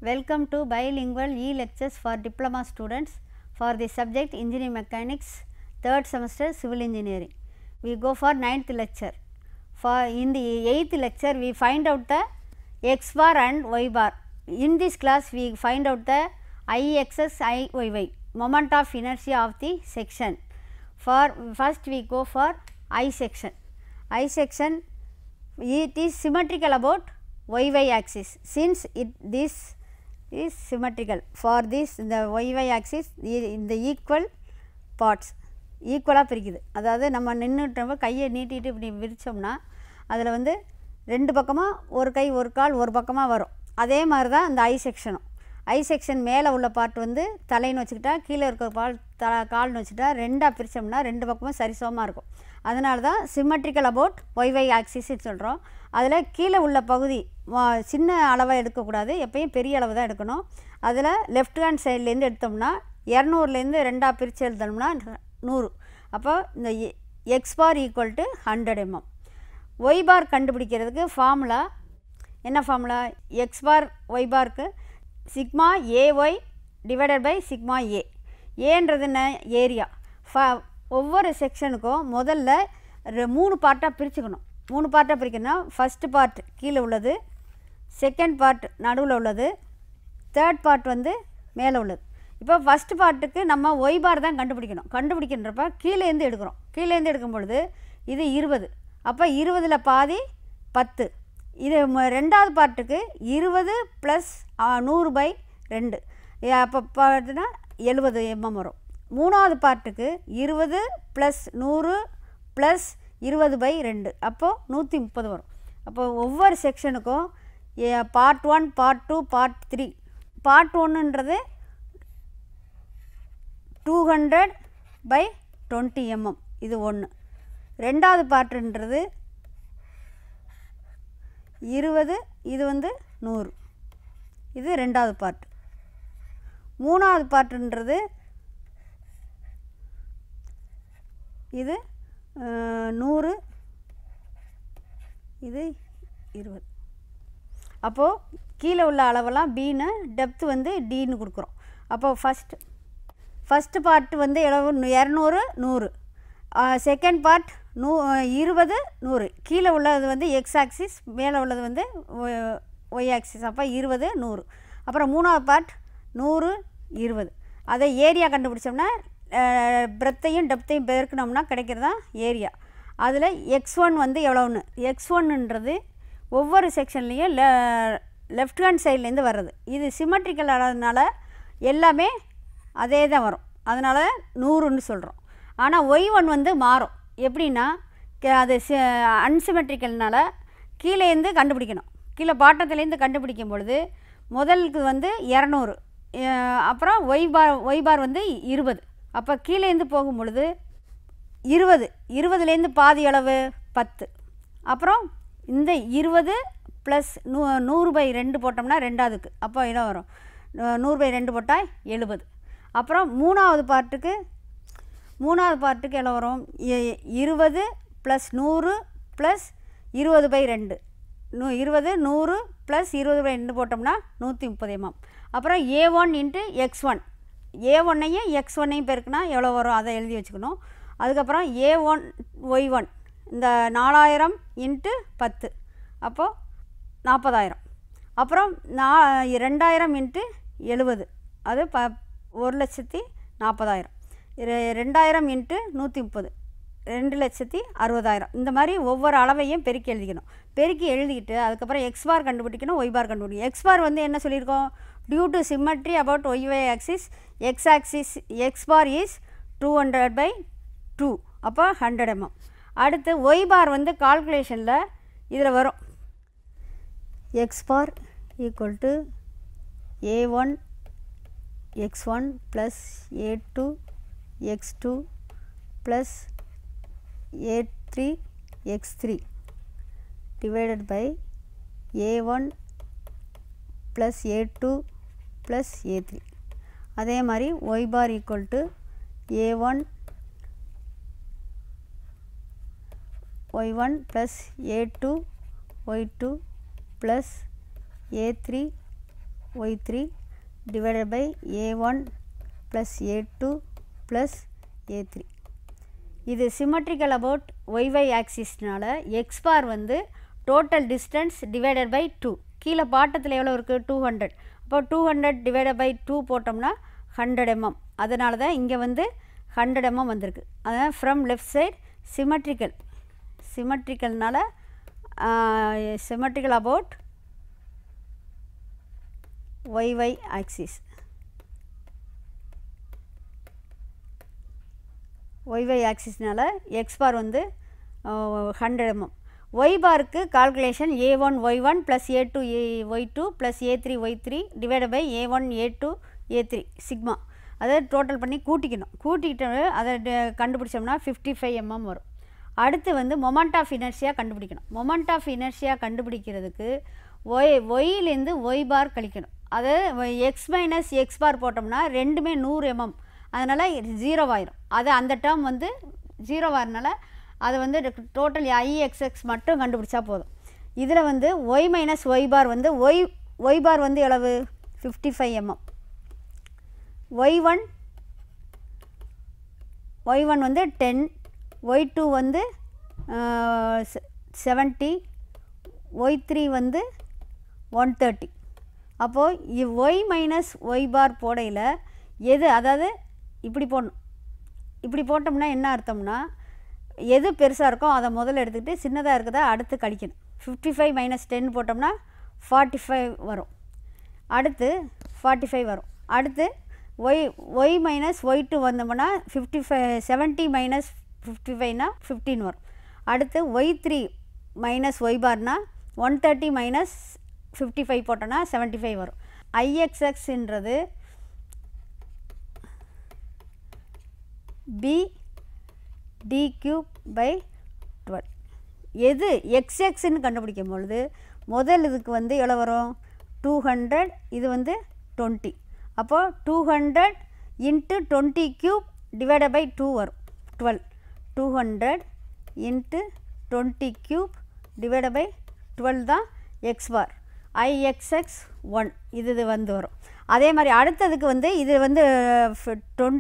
Welcome to bilingual e-lectures for diploma students for the subject Engineering Mechanics, third semester Civil Engineering. We go for ninth lecture. For in the eighth lecture, we find out the x bar and y bar. In this class, we find out the ixx, iyy, moment of inertia of the section. For first, we go for I section. I section it is symmetrical about yy axis since it this is symmetrical for this the yy axis i- இந்த equal parts ஈக்குவலாக பிரிக்குது அதாவது நம்ம நின்றுட்டோம் கையை நீட்டிட்டு இப்படி விரித்தோம்னா அதில் வந்து ரெண்டு பக்கமாக ஒரு கை ஒரு கால் ஒரு பக்கமாக வரும் அதே மாதிரி தான் இந்த ஐ செக்ஷனும் ஐ செக்ஷன் மேலே உள்ள பார்ட் வந்து தலைன்னு வச்சுக்கிட்டா கீழே இருக்கிற பால் த கால்னு வச்சுட்டா ரெண்டாக பிரித்தோம்னா ரெண்டு பக்கமும் சரிசமமாக இருக்கும் அதனால தான் சிம்மெட்ரிக்கல் அபவுட் ஒய்வை ஆக்சிஸ்ன்னு சொல்கிறோம் அதில் கீழே உள்ள பகுதி வா- சின்ன அளவை எடுக்கக்கூடாது எப்பயும் பெரிய அளவு தான் எடுக்கணும் அதில் லெஃப்ட் ஹேண்ட் சைட்லேருந்து எடுத்தோம்னா இரநூறுலேருந்து ரெண்டாக பிரித்து எழுதணும்னா நூறு அப்போ இந்த X bar equal to hundred mm Y bar கண்டுபிடிக்கிறதுக்கு ஃபார்முலா என்ன ஃபார்முலா எக்ஸ் பார் ஒய் பாருக்கு sigma AY divided by sigma A ஏன்றது என்ன ஏரியா ஃப ஒவ்வொரு செக்ஷனுக்கும் முதல்ல ரெ- மூணு பார்ட்டாக பிரிச்சுக்கணும் மூணு பார்ட்டாக பிரிக்கணும்னா ஃபஸ்ட்டு பார்ட் கீழே உள்ளது செகண்ட் பார்ட் நடுவில் உள்ளது தேர்ட் பார்ட் வந்து மேலே உள்ளது இப்போ ஃபஸ்ட்டு பார்ட்டுக்கு நம்ம ஒய் பார் தான் கண்டுபிடிக்கணும் கண்டுபிடிக்கின்றப்ப கீழேருந்து எடுக்கிறோம் கீழேருந்து எடுக்கும் பொழுது இது இருபது அப்போ இருபதில் பாதி பத்து இது ம- ரெண்டாவது பார்ட்டுக்கு இருபது ப்ளஸ் நூறு பை ரெண்டு அப்போ பார்த்தீங்கன்னா எழுபது எம்எம் வரும் மூணாவது பார்ட்டுக்கு இருபது ப்ளஸ் நூறு ப்ளஸ் இருபது பை ரெண்டு அப்போது நூற்றி முப்பது வரும் அப்போ ஒவ்வொரு செக்ஷனுக்கும் part one part two part three part ஒன்றுன்றது two hundred by twenty mm இது ஒன்று ரெண்டாவது பார்ட்டுன்றது இருபது இது வந்து நூறு இது ரெண்டாவது பார்ட் மூணாவது பார்ட்டுன்றது இது அஹ், நூறு இது இருபது அப்போது கீழே உள்ள அளவெல்லாம் பீனு டெப்த் வந்து டீன்னு கொடுக்குறோம் அப்போது ஃபஸ்ட்டு ஃபஸ்ட்டு பார்ட் வந்து எவ்வளவு இரநூறு நூறு செகண்ட் பார்ட் நூ இருபது நூறு கீழே உள்ளது வந்து எக்ஸ் ஆக்சிஸ் மேலே உள்ளது வந்து ஒய் ஆக்சிஸ் அப்போ இருபது நூறு அப்புறம் மூணாவது பார்ட் நூறு இருபது அதை ஏரியா கண்டுபிடிச்சோம்னா பிரெத்தையும் டெப்த்தையும் பெருக்கணும்னா கிடைக்கிறது தான் ஏரியா அதில் எக்ஸ் ஒன் வந்து எவ்வளோன்னு எக்ஸ் ஒன்னுன்றது ஒவ்வொரு செக்ஷன்லேயும் லெ லெஃப்ட் ஹேண்ட் சைட்லேருந்து வர்றது இது சிமெட்ரிக்கல் ஆனதுனால எல்லாமே அதே தான் வரும் அதனால் நூறுன்னு சொல்கிறோம் ஆனால் ஒய் ஒன் வந்து மாறும் எப்படின்னா க- அது அன்சிமெட்ரிக்கல்னால கீழேருந்து கண்டுபிடிக்கணும் கீழே பாட்டத்துலேருந்து கண்டுபிடிக்கும் பொழுது முதலுக்கு வந்து இரநூறு அப்புறம் ஒய் பார் ஒய் பார் வந்து இருபது அப்போ கீழேருந்து போகும் பொழுது இருபது இருபதுலேருந்து பாதி அளவு பத்து அப்புறம் இந்த இருபது ப்ளஸ் நூ நூறு பை ரெண்டு போட்டோம்னா ரெண்டாவதுக்கு அப்போ என்ன வரும் நூ- நூறு பை ரெண்டு போட்டால் எழுபது அப்புறம் மூணாவது பார்ட்டுக்கு மூணாவது பார்ட்டுக்கு எவ்வளோ வரும் இ- இருபது ப்ளஸ் நூறு ப்ளஸ் இருபது பை ரெண்டு நூ இருபது நூறு ப்ளஸ் இருபது பை ரெண்டு போட்டோம்னா நூற்றி முப்பது எம்எம் அப்புறம் A one into X one A ஒன்னையும் எக்ஸ் ஒன்னையும் பெருக்குனா எவ்வளோ வரும் அதை எழுதி வச்சுக்கணும் அதுக்கப்புறம் ஏ ஒன் ஒய் ஒன் இந்த நாலாயிரம் இன்ட்டு பத்து அப்போது நாற்பதாயிரம் அப்புறம் நா ரெண்டாயிரம் இன்ட்டு எழுபது அது ப ஒரு லட்சத்தி நாற்பதாயிரம் ரெ- ரெண்டாயிரம் இன்ட்டு நூற்றி முப்பது ரெண்டு லட்சத்தி அறுபதாயிரம் இந்த மாதிரி ஒவ்வொரு அளவையும் பெருக்கி எழுதிக்கணும் பெருக்கி எழுதிக்கிட்டு அதுக்கப்புறம் எக்ஸ் பார் கண்டுபிடிக்கணும் ஒய் பார் கண்டுபிடிக்கணும் எக்ஸ் பார் வந்து என்ன சொல்லியிருக்கோம் due to symmetry about Y Y axis X axis X bar is two hundred by two அப்போ ஹண்ட்ரட் எம்எம் அடுத்து ஒய் பார் வந்து கால்குலேஷனில் இதில் வரும் X bar equal to A one X one plus A two X two plus A three X three divided by A one plus A two plus A three அதே மாதிரி Y bar equal to A one Y one plus A two Y two plus A three Y three divided by A one plus A two plus A three இது symmetrical about y y ஆக்சிஸ்னால X bar வந்து total distance divided by two கீழே பாட்டத்தில் எவ்வளோ இருக்குது two hundred அப்போ two hundred divided by two போட்டோம்னா hundred mm அதனால தான் இங்கே வந்து ஹண்ட்ரட் எம்எம் வந்திருக்கு அதான் ஃப்ரம் லெஃப்ட் சைட் சிமெட்ரிக்கல் சிமெட்ரிக்கல்னால symmetrical about y y axis YY ஆக்சிஸ்னால எக்ஸ் பார் வந்து ஹண்ட்ரட் எம்எம் ஒய் பாருக்கு calculation A one Y one plus A two A Y two plus A three Y three divide by A one A two A three sigma அதை total பண்ணி கூட்டிக்கணும் கூட்டிக்கிட்டு அதை ட- கண்டுபிடிச்சோம்னா fifty five mm வரும் அடுத்து வந்து மொமெண்ட் ஆஃப் இனர்ஷியா கண்டுபிடிக்கணும் மொமெண்ட் ஆஃப் இனர்ஷியா கண்டுபிடிக்கிறதுக்கு ஒய் ஒய்லேருந்து ஒய் பார் கழிக்கணும் அது எக்ஸ் மைனஸ் எக்ஸ் பார் போட்டோம்னா ரெண்டுமே நூறு எம்எம் அதனால் ஜீரோ ஆயிரும் அது அந்த டேர்ம் வந்து ஜீரோ ஆகிறனால அதை வந்து டோட்டல் ஐஎக்ஸ்எக்ஸ் மட்டும் கண்டுபிடிச்சா போதும் இதில் வந்து ஒய் மைனஸ் ஒய் பார் வந்து ஒய் ஒய் பார் வந்து எவ்வளவு fifty five mm Y one Y one வந்து டென் ஒய் டூ வந்து செவன்ட்டி ஒய் த்ரீ வந்து ஒன் தேர்ட்டி அப்போது ஒய் மைனஸ் ஒய் பார் போடையில் எது அதாவது இப்படி போடணும் இப்படி போட்டோம்னா என்ன அர்த்தம்னா எது பெருசாக இருக்கோ அதை முதல்ல எடுத்துக்கிட்டு சின்னதாக இருக்கிறத அடுத்து கழிக்கணும் ஃபிஃப்டி ஃபைவ் மைனஸ் டென் போட்டோம்னா ஃபார்ட்டி ஃபைவ் வரும் அடுத்து ஃபார்ட்டி ஃபைவ் வரும் அடுத்து Y Y minus Y two வந்தோம்னா fifty five seventy minus fifty ஃபைவ்னா ஃபிஃப்டீன் வரும் அடுத்து ஒய் த்ரீ மைனஸ் ஒய் பார்னா one thirty minus fifty five போட்டோன்னா செவன்ட்டி ஃபைவ் வரும் ஐஎக்ஸ்எக்ஸ்ன்றது B D cube by twelve எது எக்ஸ்எக்ஸ்ன்னு கண்டுபிடிக்கும் பொழுது முதல் இதுக்கு வந்து எவ்வளோ வரும் டூ ஹண்ட்ரட் இது வந்து டுவெண்ட்டி அப்போது two hundred into twenty cube divide by two வரும் twelve two hundred into twenty cube divide by twelve தான் எக்ஸ் பார் ஐஎக்ஸ்எக்ஸ் ஒன் இது இது வந்து வரும் அதே மாதிரி அடுத்ததுக்கு வந்து இது வந்து டுவெண்ட்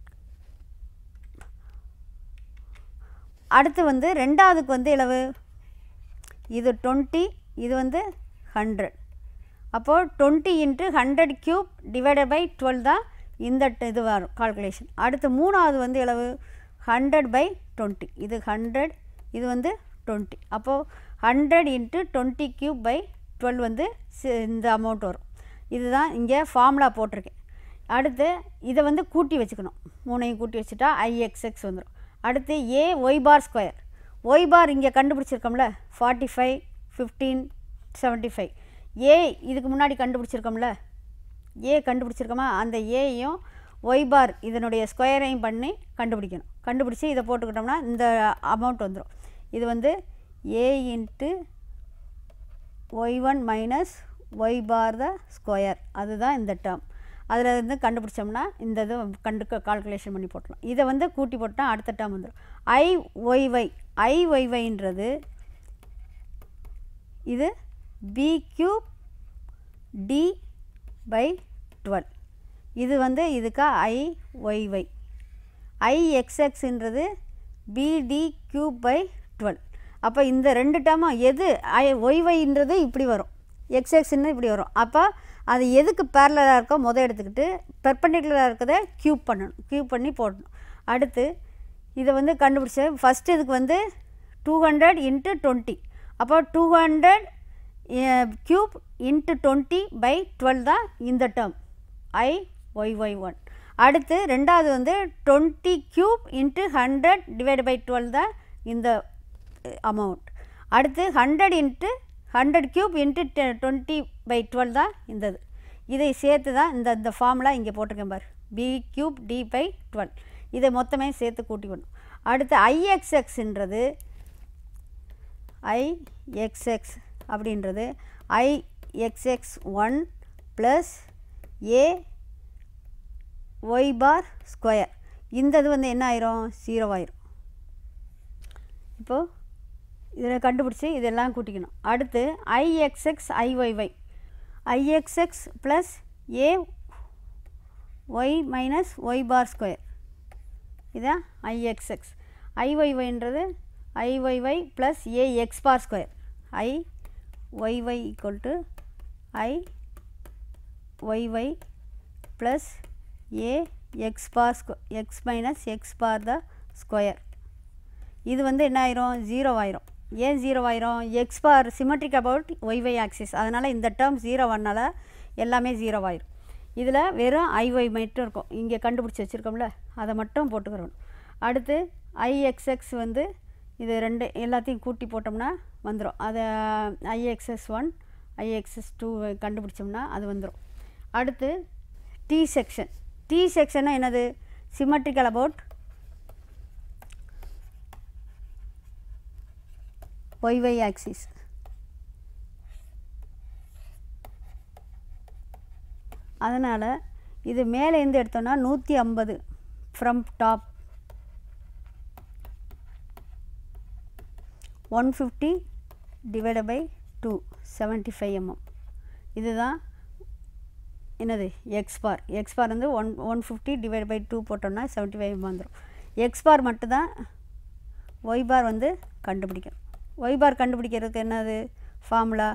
அடுத்து வந்து ரெண்டாவதுக்கு வந்து எவ்வளவு இது டுவெண்ட்டி இது வந்து ஹண்ட்ரட் அப்போது twenty into hundred cube divided by twelve தான் இந்த ட- இது வரும் கால்குலேஷன் அடுத்து மூணாவது வந்து எவ்வளவு ஹண்ட்ரட் பை டுவெண்ட்டி இது ஹண்ட்ரட் இது வந்து டுவெண்ட்டி அப்போது hundred into twenty cube by twelve வந்து சி- இந்த அமௌண்ட் வரும் இதுதான் இங்கே ஃபார்முலா போட்டிருக்கேன் அடுத்து இதை வந்து கூட்டி வச்சுக்கணும் மூணையும் கூட்டி வச்சுட்டா ஐஎக்ஸ்எக்ஸ் வந்துடும் அடுத்து A Y bar square Y bar இங்கே கண்டுபிடிச்சிருக்கோம்ல forty five fifteen seventy five A இதுக்கு முன்னாடி கண்டுபிடிச்சிருக்கோம்ல ஏ கண்டுபிடிச்சிருக்கோமா அந்த ஏயும் ஒய் பார் இதனுடைய ஸ்கொயரையும் பண்ணி கண்டுபிடிக்கணும் கண்டுபிடிச்சி இதை போட்டுக்கிட்டோம்னா இந்த அமௌண்ட் வந்துடும் இது வந்து A into Y one minus Y bar the square அதுதான் இந்த டேர்ம் அதில் இருந்து கண்டுபிடிச்சோம்னா இந்த இது கண்டு கால்குலேஷன் பண்ணி போட்டலாம் இதை வந்து கூட்டி போட்டால் அடுத்த டேர்ம் வந்துடும் ஐ ஒய்ஒய் ஐ ஒய்ஒய்ன்றது இது B cube D by twelve இது வந்து இதுக்கா ஐ ஒய்ஒய் ஐ எக்ஸ்எக்ஸ்ன்றது பிடி கியூப் பை டுவெல் அப்போ இந்த ரெண்டு டேர்மும் எது ஐ ஒய்ஒய்ன்றது இப்படி வரும் எக்ஸ்எக்ஸ்ன்னு இப்படி வரும் அப்போ அது எதுக்கு பேரலாக இருக்கோ முத எடுத்துக்கிட்டு பெர்பெண்டிகுலராக இருக்கிறத க்யூப் பண்ணணும் க்யூப் பண்ணி போடணும் அடுத்து இதை வந்து கண்டுபிடிச்ச ஃபஸ்ட் இதுக்கு வந்து டூ ஹண்ட்ரட் இன்ட்டு டுவெண்ட்டி அப்போ two hundred cube into twenty by twelve தான் இந்த term I Y Y one அடுத்து ரெண்டாவது வந்து twenty cube into hundred divide by twelve தான் இந்த அமௌண்ட் அடுத்து hundred into hundred cube into twenty by twelve தான் இந்த இது இதை சேர்த்து தான் இந்த இந்த ஃபார்முலா இங்கே போட்டிருக்கேன் பாரு B cube D by twelve இதை மொத்தமே சேர்த்து கூட்டிக்கணும் அடுத்து ஐஎக்ஸ்எக்ஸ்ன்றது ஐஎக்ஸ்எக்ஸ் அப்படின்றது IXX one plus A Y bar square இந்த இது வந்து என்ன ஆயிரும் ஜீரோ ஆயிரும் இப்போது இதில் கண்டுபிடிச்சி இதெல்லாம் கூட்டிக்கணும் அடுத்து IXX IYY IXX plus A Y minus Y bar square இதான் ஐஎக்ஸ்எக்ஸ் ஐஒய்ஒய்ன்றது IYY plus A X bar square I YY equal to I YY plus A X bar square X minus X bar the square இது வந்து என்ன ஆயிரும் zero ஆயிரும் ஏன் zero ஆயிரும் X bar symmetric about y y axis அதனால் இந்த term zero வரனால எல்லாமே ஜீரோ ஆயிரும் இதில் வெறும் ஐஒய் மட்டும் இருக்கும் இங்கே கண்டுபிடிச்சி வச்சுருக்கோம்ல அதை மட்டும் போட்டுக்கிறோம் அடுத்து ஐஎக்ஸ்எக்ஸ் வந்து இது ரெண்டு எல்லாத்தையும் கூட்டி போட்டோம்னா வந்துடும் அதை ஐஎக்ஸ்எஸ் ஒன் ஐஎக்ஸ்எஸ் டூ கண்டுபிடிச்சோம்னா அது வந்துடும் அடுத்து டி செக்ஷன் டி செக்ஷன்னா என்னது சிமெட்ரிக்கல் அபவுட் ஒய்ஒய் ஆக்சிஸ் அதனால் இது மேலேருந்து எடுத்தோன்னா நூற்றி ஐம்பது from top one fifty divide by two seventy five mm இதுதான் என்னது எக்ஸ் பார் எக்ஸ் பார் வந்து one one fifty divide by two போட்டோம்னா செவன்ட்டி ஃபைவ் வந்துடும் எக்ஸ் பார் மட்டும்தான் ஒய் பார் வந்து கண்டுபிடிக்கணும் ஒய் பார் கண்டுபிடிக்கிறதுக்கு என்னது formula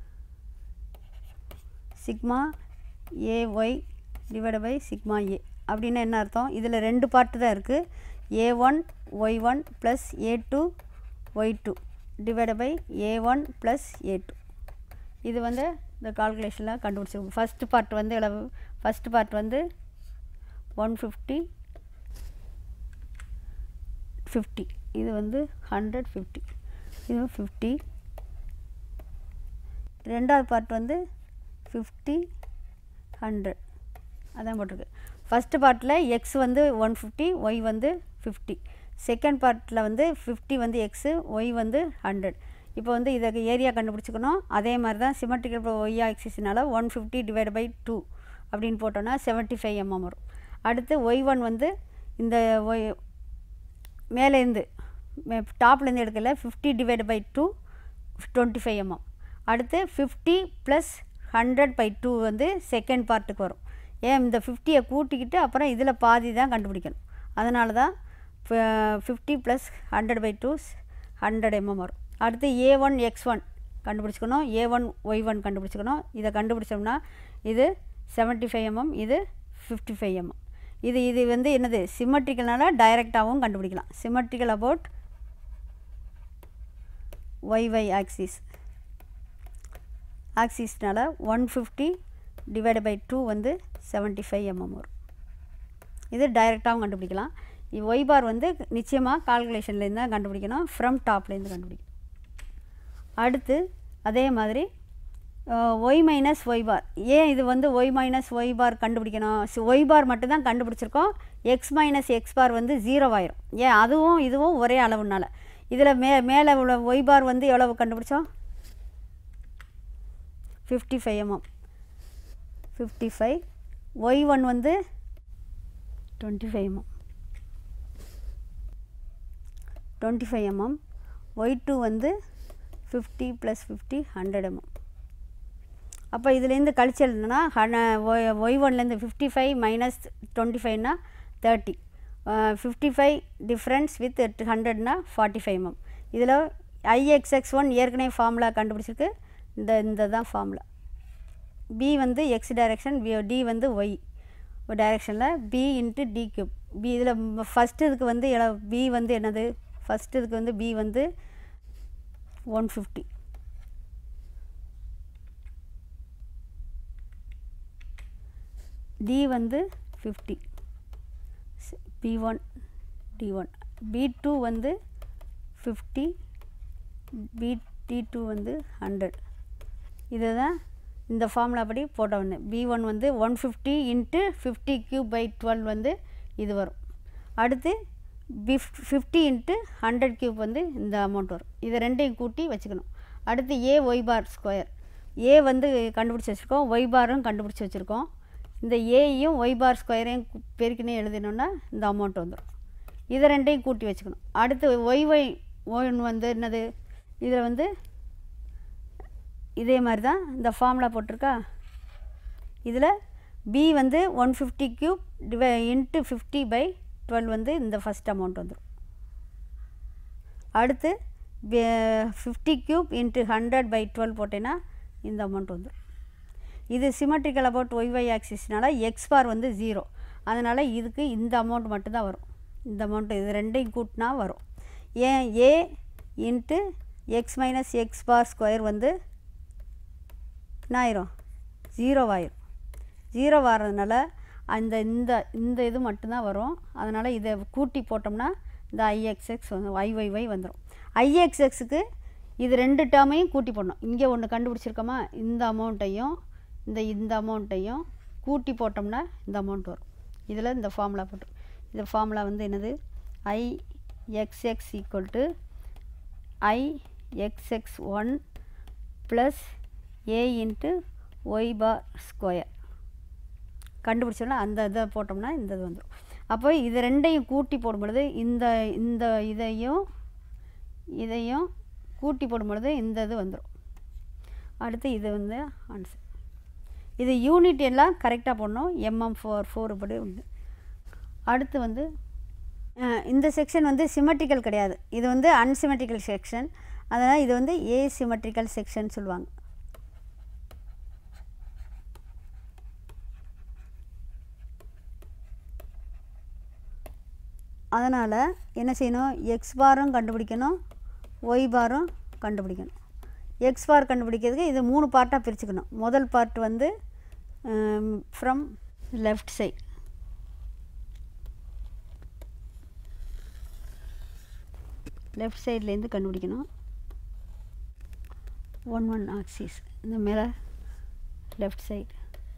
sigma A Y divide by sigma A அப்படின்னு என்ன அர்த்தம் இதில் ரெண்டு பார்ட்டு தான் இருக்குது A one Y one plus A two Y two divide by A one plus A two இது வந்து இந்த கால்குலேஷனில் கண்டுபிடிச்சிருக்கோம் ஃபஸ்ட்டு பார்ட் வந்து எவ்வளவு ஃபஸ்ட்டு பார்ட் வந்து ஒன் ஃபிஃப்டி ஃபிஃப்டி இது வந்து ஹண்ட்ரட் ஃபிஃப்டி இது ஃபிஃப்டி ரெண்டாவது பார்ட் வந்து ஃபிஃப்டி ஹண்ட்ரட் அதான் போட்டிருக்கு ஃபஸ்ட்டு பார்ட்டில் எக்ஸ் வந்து ஒன் ஃபிஃப்டி ஒய் வந்து ஃபிஃப்டி செகண்ட் பார்ட்டில் வந்து ஃபிஃப்டி வந்து எக்ஸு ஒய் வந்து ஹண்ட்ரட் இப்போ வந்து இதுக்கு ஏரியா கண்டுபிடிச்சிக்கணும் அதே மாதிரி தான் சிமெட்ரிக்கல் ஒய் ஆக்சிஸ்னால one fifty divide by two அப்படின்னு போட்டோன்னா செவன்ட்டி ஃபைவ் எம்எம் வரும் அடுத்து ஒய் ஒன் வந்து இந்த ஒய் மேலேருந்து டாப்லேருந்து எடுக்கல fifty divide by two twenty five mm அடுத்து fifty plus hundred by two வந்து செகண்ட் பார்ட்டுக்கு வரும் ஏன் இந்த ஃபிஃப்டியை கூட்டிக்கிட்டு அப்புறம் இதில் பாதி தான் கண்டுபிடிக்கணும் அதனால தான் fifty plus hundred by two hundred mm வரும் அடுத்து ஏ ஒன் எக்ஸ் ஒன் கண்டுபிடிச்சிக்கணும் ஏ ஒன் ஒய் ஒன் கண்டுபிடிச்சிக்கணும் இதை கண்டுபிடிச்சோம்னா இது செவன்ட்டி ஃபைவ் எம்எம் இது ஃபிஃப்டி ஃபைவ் எம்எம் இது இது வந்து என்னது சிமெட்ரிக்கல்னால டைரெக்டாகவும் கண்டுபிடிக்கலாம் சிமெட்ரிக்கல் அபவுட் ஒய்ஒய் ஆக்சிஸ் ஆக்சிஸ்னால் one fifty divide by two வந்து செவன்ட்டி ஃபைவ் எம்எம் வரும் இது டைரெக்டாகவும் கண்டுபிடிக்கலாம் ஒய் பார் வந்து நிச்சயமாக கால்குலேஷன்லேருந்து தான் கண்டுபிடிக்கணும் ஃப்ரம் டாப்லேருந்து கண்டுபிடிக்கணும் அடுத்து அதே மாதிரி ஒய் மைனஸ் ஒய் பார் ஏன் இது வந்து ஒய் மைனஸ் ஒய் பார் கண்டுபிடிக்கணும் ஒய் பார் மட்டும்தான் கண்டுபிடிச்சிருக்கோம் எக்ஸ் மைனஸ் எக்ஸ் பார் வந்து ஜீரோ ஆயிரும் ஏன் அதுவும் இதுவும் ஒரே அளவுனால இதில் மே மேலே உள்ள ஒய் பார் வந்து எவ்வளவு கண்டுபிடிச்சோம் fifty five mm fifty five Y one வந்து twenty five mm twenty five mm Y two வந்து fifty plus fifty hundred mm அப்போ இதுலேருந்து கழிச்சு எழுதுனா ஹன ஒய் ஒய் ஒன்லேருந்து fifty five minus twenty five thirty fifty five difference with ஹண்ட்ரட்னா forty five mm இதில் ஐஎக்ஸ்எக்ஸ் ஒன் ஏற்கனவே ஃபார்முலா கண்டுபிடிச்சிருக்கு இந்த இந்த தான் ஃபார்முலா பி வந்து எக்ஸ் டைரெக்ஷன் டி வந்து ஒய் டைரெக்ஷனில் B into D cube B இதில் ஃபஸ்ட்டு இதுக்கு வந்து பி வந்து என்னது ஃபஸ்ட்டு இதுக்கு வந்து பி வந்து ஒன் ஃபிஃப்டி டி வந்து fifty B one D one B two வந்து ஃபிஃப்டி பி டி டூ வந்து ஹண்ட்ரட் இது தான் இந்த ஃபார்முலா படி போட்ட ஒன்று பி ஒன் வந்து one fifty into fifty cube by twelve வந்து இது வரும் அடுத்து பிஃப் ஃபிஃப்டி இன்ட்டு ஹண்ட்ரட் கியூப் வந்து இந்த அமௌண்ட் வரும் இதை ரெண்டையும் கூட்டி வச்சுக்கணும் அடுத்து ஏ ஒய் பார் ஸ்கொயர் ஏ வந்து கண்டுபிடிச்சி வச்சுருக்கோம் ஒய் பாரும் கண்டுபிடிச்சி வச்சுருக்கோம் இந்த ஏயும் ஒய் பார் ஸ்கொயரையும் பெருக்கினே எழுதினோன்னா இந்த அமௌண்ட் வந்துடும் இதை ரெண்டையும் கூட்டி வச்சுக்கணும் அடுத்து ஒய் ஒய் ஒன் வந்து என்னது இதில் வந்து இதே மாதிரி தான் இந்த ஃபார்முலா போட்டிருக்கா இதில் பி வந்து ஒன் ஃபிஃப்டி க்யூப் டிவை இன்ட்டு ஃபிஃப்டி பை டுவெல் வந்து இந்த ஃபஸ்ட் அமௌண்ட் வந்துடும் அடுத்து fifty cube into hundred by twelve போட்டேன்னா இந்த அமௌண்ட் வந்துடும் இது சிமெட்ரிக்கல் அபவுட் ஒய்ஒய் ஆக்சிஸ்னால எக்ஸ் பார் வந்து ஜீரோ அதனால் இதுக்கு இந்த அமௌண்ட் மட்டும்தான் வரும் இந்த அமௌண்ட்டு இது ரெண்டையும் கூட்டினா வரும் ஏன் A into X minus X bar square வந்து என்ன ஆயிரும் ஜீரோவாயிரும் ஜீரோ ஆகிறதுனால அந்த இந்த இந்த இது மட்டும்தான் வரும் அதனால் இதை கூட்டி போட்டோம்னா இந்த ஐஎக்ஸ்எக்ஸ் வந்து ஒய்ஒய்ஒய் வந்துடும் ஐஎக்ஸ்எக்ஸுக்கு இது ரெண்டு டேர்மையும் கூட்டி போடணும் இங்கே ஒன்று கண்டுபிடிச்சிருக்கோமா இந்த அமௌண்ட்டையும் இந்த இந்த அமௌண்ட்டையும் கூட்டி போட்டோம்னா இந்த அமௌண்ட் வரும் இதில் இந்த ஃபார்முலா போட்டு இந்த ஃபார்முலா வந்து என்னது I X X equal to I X X one plus A into Y bar square கண்டுபிடிச்சோன்னா அந்த இதை போட்டோம்னா இந்த இது வந்துடும் அப்போ இது ரெண்டையும் கூட்டி போடும் பொழுது இந்த இந்த இதையும் இதையும் கூட்டி போடும் பொழுது இந்த இது வந்துடும் அடுத்து இது வந்து ஆன்சர் இது யூனிட் எல்லாம் கரெக்டாக போடணும் எம்எம் ஃபோர் ஃபோர் படி உண்டு அடுத்து வந்து அஹ், இந்த செக்ஷன் வந்து சிமெட்ரிக்கல் கிடையாது இது வந்து அன்சிமெட்ரிக்கல் செக்ஷன் அதனால் இது வந்து ஏ சிமெட்ரிக்கல் செக்ஷன் சொல்லுவாங்க அதனால் என்ன செய்யணும் எக்ஸ் பாரும் கண்டுபிடிக்கணும் ஒய் பாரும் கண்டுபிடிக்கணும் எக்ஸ் பார் கண்டுபிடிக்கிறதுக்கு இது மூணு பார்ட்டாக பிரிச்சுக்கணும் முதல் பார்ட் வந்து ஃப்ரம் லெஃப்ட் சைட் லெஃப்ட் சைட்லேருந்து கண்டுபிடிக்கணும் ஒன் ஒன் ஆக்சிஸ் இந்த மேலே லெஃப்ட் சைடு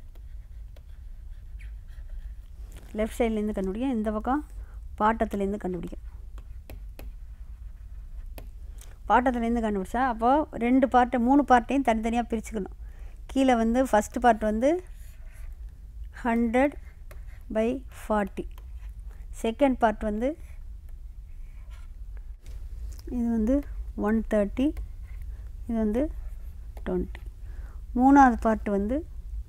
லெஃப்ட் சைட்லேருந்து கண்டுபிடிக்க இந்த பக்கம் பாட்டத்துலேருந்து கண்டுபிடிக்கும் பாட்டத்துலேருந்து கண்டுபிடிச்சா அப்போது ரெண்டு பார்ட்டை மூணு பார்ட்டையும் தனித்தனியாக பிரிச்சுக்கணும் கீழே வந்து ஃபஸ்ட்டு பார்ட் வந்து hundred by forty second part வந்து இது வந்து ஒன் தேர்ட்டி இது வந்து டுவெண்ட்டி மூணாவது பார்ட் வந்து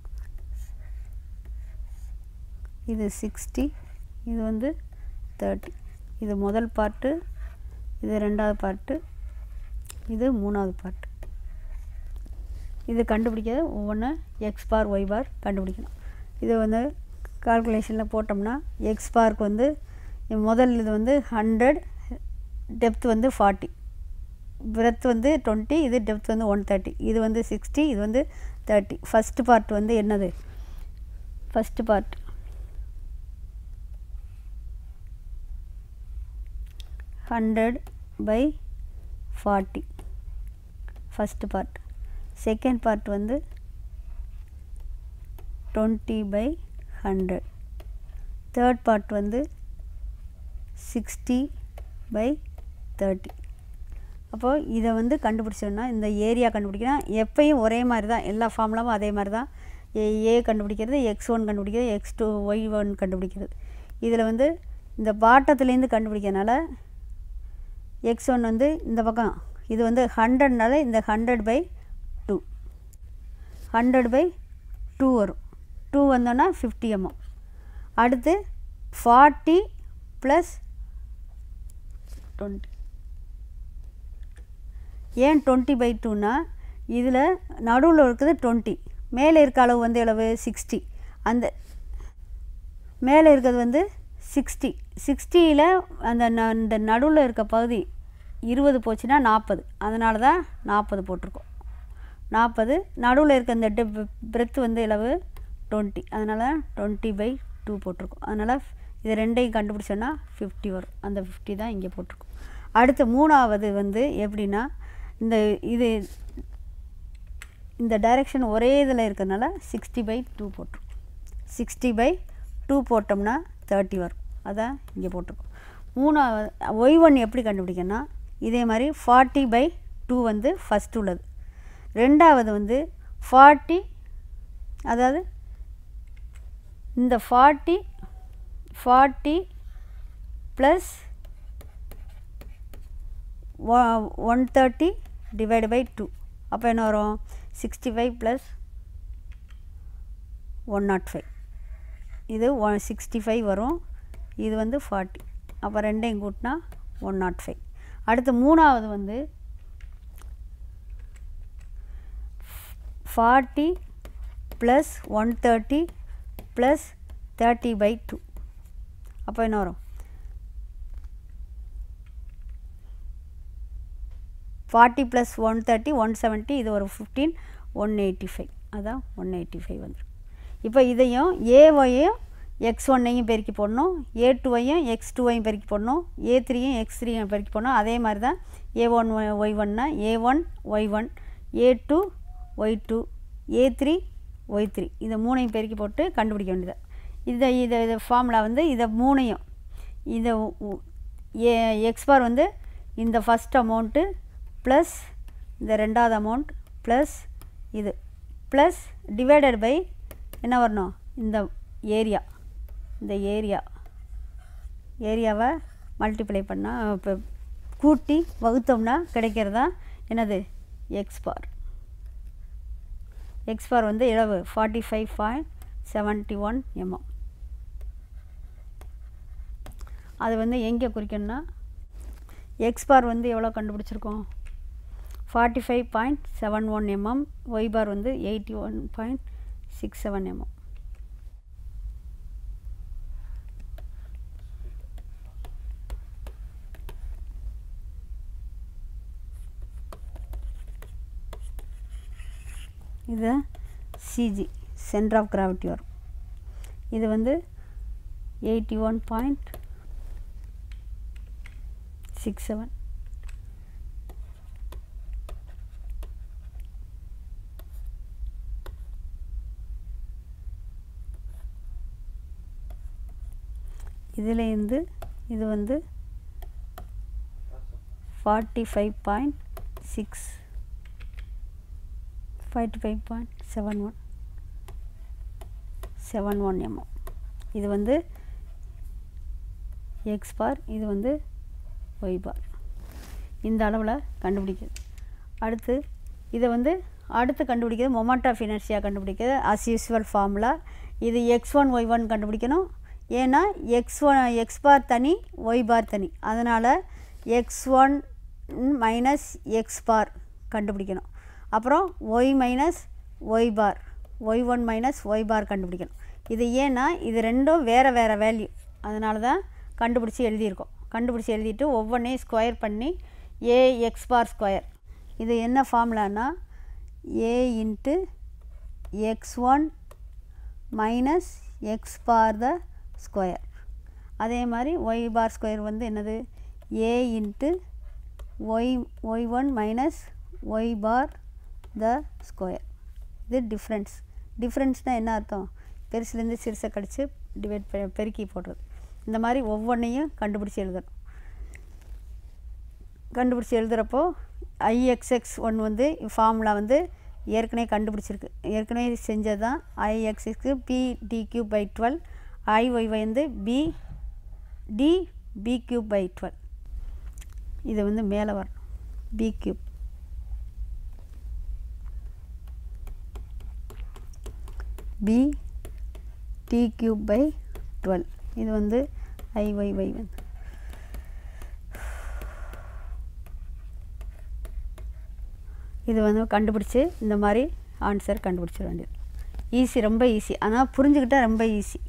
இது சிக்ஸ்டி இது வந்து தேர்ட்டி இது முதல் பார்ட்டு இது ரெண்டாவது பார்ட்டு இது மூணாவது பார்ட்டு இது கண்டுபிடிக்க ஒவ்வொன்று எக்ஸ் பார் ஒய் பார் கண்டுபிடிக்கணும் இது வந்து கால்குலேஷனில் போட்டோம்னா எக்ஸ் பார்க்கு வந்து முதல் இது வந்து ஹண்ட்ரட் டெப்த் வந்து ஃபார்ட்டி பிரெத் வந்து டுவெண்ட்டி இது டெப்த் வந்து ஒன் தேர்ட்டி இது வந்து சிக்ஸ்டி இது வந்து தேர்ட்டி ஃபஸ்ட்டு பார்ட் வந்து என்னது first part hundred by forty first part second part வந்து twenty by hundred third part வந்து சிக்ஸ்டி பை தேர்ட்டி அப்போது இதை வந்து கண்டுபிடிச்சோன்னா இந்த ஏரியா கண்டுபிடிக்கணும் எப்பயும் ஒரே மாதிரி தான் எல்லா ஃபார்முலாவும் அதே மாதிரி தான் ஏ ஏ கண்டுபிடிக்கிறது எக்ஸ் ஒன் கண்டுபிடிக்கிறது எக்ஸ் டூ ஒய் ஒன் கண்டுபிடிக்கிறது இதில் வந்து இந்த பாட்டத்துலேருந்து கண்டுபிடிக்கிறனால எக்ஸ் ஒன் வந்து இந்த பக்கம் இது வந்து ஹண்ட்ரட்னால இந்த hundred by two hundred by two வரும் டூ வந்தோன்னா ஃபிஃப்டி எம்எம் அடுத்து ஃபார்ட்டி ப்ளஸ் டுவெண்ட்டி ஏன் டுவெண்ட்டி பை டூனா இதில் நடுவில் இருக்குது டுவெண்ட்டி மேலே இருக்க அளவு வந்து எவ்வளவு சிக்ஸ்டி அந்த மேலே இருக்கிறது வந்து சிக்ஸ்டி சிக்ஸ்டியில் அந்த ந- இந்த நடுவில் இருக்க பகுதி இருபது போச்சுன்னா நாற்பது அதனால தான் நாற்பது போட்டிருக்கோம் நாற்பது நடுவில் இருக்க இந்த டெப் பிரெத் வந்து அளவு டுவெண்ட்டி அதனால் டுவெண்ட்டி பை டூ போட்டிருக்கோம் அதனால் இது ரெண்டையும் கண்டுபிடிச்சோன்னா ஃபிஃப்டி வரும் அந்த ஃபிஃப்டி தான் இங்கே போட்டிருக்கோம் அடுத்து மூணாவது வந்து எப்படின்னா இந்த இது இந்த டைரெக்ஷன் ஒரே இதில் இருக்கிறதுனால சிக்ஸ்டி பை டூ போட்டிருக்கோம் சிக்ஸ்டி பை டூ போட்டோம்னா தேர்ட்டி வரும் அதான் இங்கே போட்டிருக்கோம் மூணாவது ஒய் ஒன் எப்படி கண்டுபிடிக்கணும்னா இதே மாதிரி ஃபார்ட்டி பை டூ வந்து ஃபஸ்ட் உள்ளது ரெண்டாவது வந்து ஃபார்ட்டி அதாவது இந்த forty forty plus one thirty divide by two அப்போ என்ன வரும் sixty five plus one nought five இது ஒன் சிக்ஸ்டி ஃபைவ் வரும் இது வந்து ஃபார்ட்டி அப்போ ரெண்டையும் கூட்டினா ஒன் நாட் ஃபைவ் அடுத்து மூணாவது வந்து forty plus one thirty plus thirty by two அப்போ என்ன வரும் forty plus one thirty one seventy இது ஒரு ஃபிஃப்டீன் ஒன் எயிட்டி ஃபைவ் அதான் ஒன் எயிட்டி ஃபைவ் வந்துடும் இப்போ இதையும் ஏவையும் எக்ஸ் ஒன்னையும் பெருக்கி போடணும் ஏ டூவையும் எக்ஸ் டூவையும் பெருக்கி போடணும் ஏ த்ரீயும் எக்ஸ் த்ரீயும் பெருக்கி போடணும் அதே மாதிரி தான் ஏ one Y one A one Y one A two Y two A three Y three இதை மூணையும் பெருக்கி போட்டு கண்டுபிடிக்க வேண்டியது இதை இதை இதை ஃபார்முலா வந்து இதை மூணையும் இதை உ- ஏ எக்ஸ் பார் வந்து இந்த ஃபஸ்ட் அமௌண்ட்டு ப்ளஸ் இந்த ரெண்டாவது அமௌண்ட் ப்ளஸ் இது ப்ளஸ் டிவைடட் பை என்ன வரணும் இந்த ஏரியா இந்த ஏரியா ஏரியாவை மல்டிப்ளை பண்ணால் இப்போ கூட்டி வகுத்தோம்னா கிடைக்கிறதா என்னது எக்ஸ் பார் எக்ஸ் பார் வந்து இழவு forty five point seventy one mm அது வந்து எங்கே குறிக்கணும்னா எக்ஸ் பார் வந்து எவ்வளோ கண்டுபிடிச்சிருக்கோம் forty five point seven one mm Y bar வந்து eighty one point six seven mm இது சிஜி சென்டர் ஆஃப் கிராவிட்டி வரும் இது வந்து eighty one point six seven இதுலேருந்து இது வந்து forty five point six forty five point seven one seven one mm இது வந்து எக்ஸ் பார் இது வந்து ஒய் பார் இந்த அளவில் கண்டுபிடிக்குது அடுத்து இதை வந்து அடுத்து கண்டுபிடிக்கிறது மொமெண்ட் ஆஃப் இனர்ஷியா கண்டுபிடிக்கிறது அஸ் யூஸ்வல் ஃபார்முலா இது எக்ஸ் ஒன் ஒய் ஒன் கண்டுபிடிக்கணும் ஏன்னா எக்ஸ் ஒன் எக்ஸ் பார் தனி ஒய் பார் தனி அதனால் X one minus X bar கண்டுபிடிக்கணும் அப்புறம் Y minus Y bar Y one minus Y bar கண்டுபிடிக்கணும் இது ஏன்னா இது ரெண்டும் வேறு வேறு வேல்யூ அதனால தான் கண்டுபிடிச்சி எழுதியிருக்கோம் கண்டுபிடிச்சி எழுதிட்டு ஒவ்வொன்றையும் ஸ்கொயர் பண்ணி ஏ எக்ஸ் பார் ஸ்கொயர் இது என்ன ஃபார்முலானா A into X one minus X bar the square அதே மாதிரி ஒய் பார் ஸ்கொயர் வந்து என்னது A into Y Y one minus Y bar the square இது டிஃப்ரென்ஸ் டிஃப்ரென்ஸ்னால் என்ன அர்த்தம் பெருசுலேருந்து சிறுசை கடிச்சு டிவைட் பெ பெருக்கி போடுறது இந்த மாதிரி ஒவ்வொன்றையும் கண்டுபிடிச்சி எழுதணும் கண்டுபிடிச்சி எழுதுகிறப்போ ஐஎக்ஸ்எக்ஸ் ஒன் வந்து ஃபார்முலா வந்து ஏற்கனவே கண்டுபிடிச்சிருக்கு ஏற்கனவே செஞ்சது தான் ஐஎக்ஸ்எக்ஸ்க்கு B D cube by twelve I Y வந்து B D B cube by twelve இது வந்து மேலே வரணும் B cube B D cube by twelve இது வந்து ஐஒய்ஒய் வந்து இது வந்து கண்டுபிடிச்சி இந்த மாதிரி ஆன்சர் கண்டுபிடிச்சிட வேண்டியது ஈஸி ரொம்ப ஈஸி ஆனால் புரிஞ்சுக்கிட்டால் ரொம்ப ஈஸி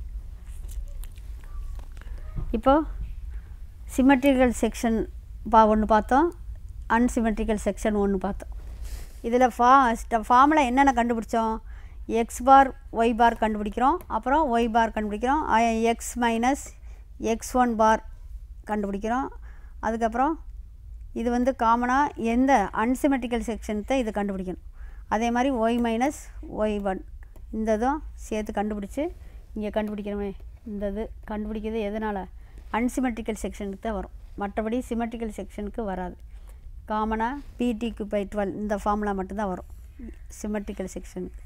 இப்போ சிமெட்ரிக்கல் செக்ஷன் பா ஒன்று பார்த்தோம் அன்சிமெட்ரிக்கல் செக்ஷன் ஒன்று பார்த்தோம் இதில் ஃபா ஃபார்முலா என்னென்ன கண்டுபிடிச்சோம் எக்ஸ் பார் ஒய் பார் கண்டுபிடிக்கிறோம் அப்புறம் ஒய் பார் கண்டுபிடிக்கிறோம் X minus X one bar கண்டுபிடிக்கிறோம் அதுக்கப்புறம் இது வந்து காமனாக எந்த அன்சிமெட்ரிக்கல் செக்ஷன்த்தை இது கண்டுபிடிக்கணும் அதே மாதிரி ஒய் மைனஸ் ஒய் ஒன் இந்த இதும் சேர்த்து கண்டுபிடிச்சி இங்கே கண்டுபிடிக்கிறோமே இந்த இது கண்டுபிடிக்கிறது எதனால் அன்சிமெட்ரிக்கல் செக்ஷனுக்கு தான் வரும் மற்றபடி சிமெட்ரிக்கல் செக்ஷனுக்கு வராது காமனாக பிடிக்கு பை டுவெல் இந்த ஃபார்முலா மட்டும்தான் வரும் சிமெட்ரிக்கல் செக்ஷனுக்கு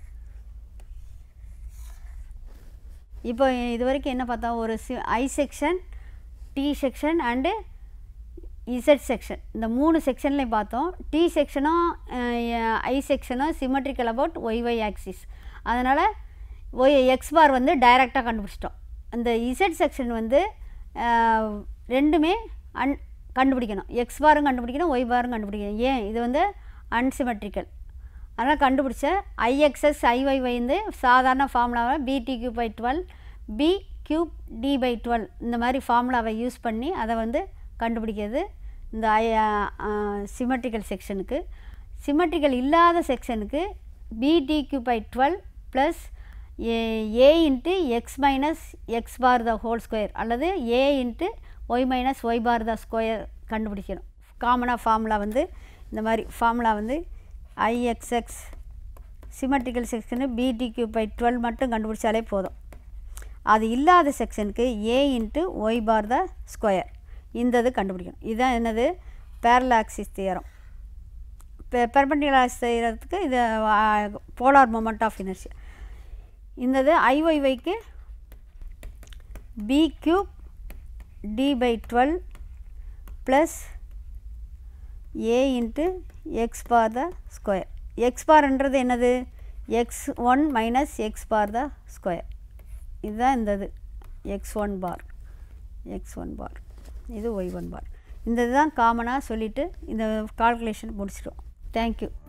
இப்போ இது வரைக்கும் என்ன பார்த்தோம் ஒரு C I section T section and Z section இந்த மூணு செக்ஷன்லையும் பார்த்தோம் டி செக்ஷனும் ஐ செக்ஷனும் symmetrical about Y Y axis அதனால் ஒய் எக்ஸ் பார் வந்து டைரெக்டாக கண்டுபிடிச்சிட்டோம் அந்த இசட் செக்ஷன் வந்து ஆஹ், ரெண்டுமே அன் கண்டுபிடிக்கணும் எக்ஸ் பாரும் கண்டுபிடிக்கணும் ஒய் பாரும் கண்டுபிடிக்கணும் ஏன் இது வந்து அன்சிமெட்ரிக்கல் அதனால் கண்டுபிடிச்ச ஐஎக்ஸ்எஸ் ஐஒய் வந்து சாதாரண ஃபார்முலாவை B D cube by twelve B cube D by twelve இந்த மாதிரி ஃபார்முலாவை யூஸ் பண்ணி அதை வந்து கண்டுபிடிக்கிறது இந்த ஐ சிமெட்ரிக்கல் செக்ஷனுக்கு சிமெட்ரிக்கல் இல்லாத செக்ஷனுக்கு B D cube by twelve plus A into X minus X bar the whole square அல்லது A into Y minus Y bar the square கண்டுபிடிக்கணும் காமனாக ஃபார்முலா வந்து இந்த மாதிரி ஃபார்முலா வந்து I X X symmetrical section B D cube by twelve மட்டும் கண்டுபிடிச்சாலே போதும் அது இல்லாத செக்ஷனுக்கு A into Y bar the square இந்த இது கண்டுபிடிக்கணும் இதுதான் என்னது பேரலாக்சிஸ் தியரம் பெர்பண்டிகுலர் செய்கிறதுக்கு இது போலார் மொமெண்ட் ஆஃப் இனர்ஷியா இந்த இது ஐஒய்ஒய்க்கு B cube D by twelve plus A into X bar the square X பார்ன்றது என்னது X one minus X bar the square இதுதான் இந்த இது X one bar X one bar இது ஒய் ஒன் பார் இந்த இதுதான் காமனாக சொல்லிவிட்டு இந்த கால்குலேஷன் முடிச்சிடும் தேங்க்யூ